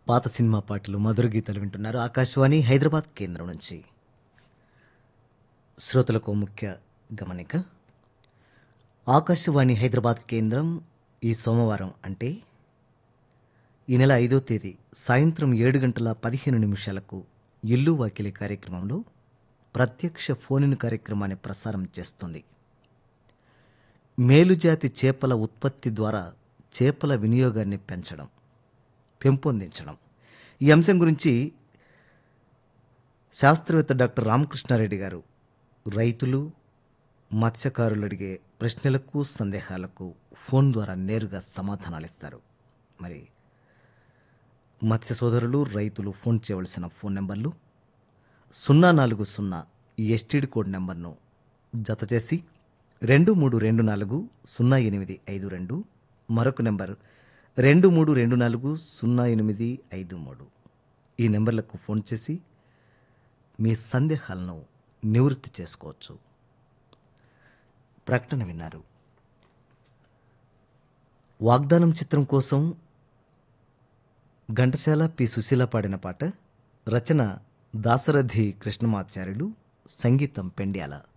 పాత సినిమా పాటలు మధుర గీతాలు వింటున్నారు ఆకాశవాణి హైదరాబాద్ కేంద్రం నుంచి శ్రోతలకు ముఖ్య గమనిక ఆకాశవాణి హైదరాబాద్ కేంద్రం ఈ సోమవారం అంటే ఈ నెల ఐదో తేదీ సాయంత్రం ఏడు గంటల పదిహేను నిమిషాలకు ఇల్లు వాకిలి కార్యక్రమంలో ప్రత్యక్ష ఫోన్ కార్యక్రమాన్ని ప్రసారం చేస్తుంది మేలుజాతి చేపల ఉత్పత్తి ద్వారా చేపల వినియోగాన్ని పెంచడం పెంపొందించడం ఈ అంశం గురించి శాస్త్రవేత్త డాక్టర్ రామకృష్ణారెడ్డి గారు రైతులు మత్స్యకారులు అడిగే ప్రశ్నలకు సందేహాలకు ఫోన్ ద్వారా నేరుగా సమాధానాలు ఇస్తారు మరి మత్స్య సోదరులు రైతులు ఫోన్ చేయవలసిన ఫోన్ నెంబర్లు సున్నా నాలుగు సున్నా ఈ ఎస్టీడీ కోడ్ నెంబర్ను జత చేసి రెండు మూడు రెండు నాలుగు సున్నా ఎనిమిది ఐదు రెండు మరొక నెంబర్ రెండు మూడు రెండు నాలుగు సున్నా ఎనిమిది ఐదు మూడు ఈ నెంబర్లకు ఫోన్ చేసి మీ సందేహాలను నివృత్తి చేసుకోవచ్చు ప్రకటన విన్నారు వాగ్దానం చిత్రం కోసం ఘంటసాల పి సుశీల పాడిన పాట రచన దాసరథి కృష్ణమాచార్యులు సంగీతం పెండ్యాల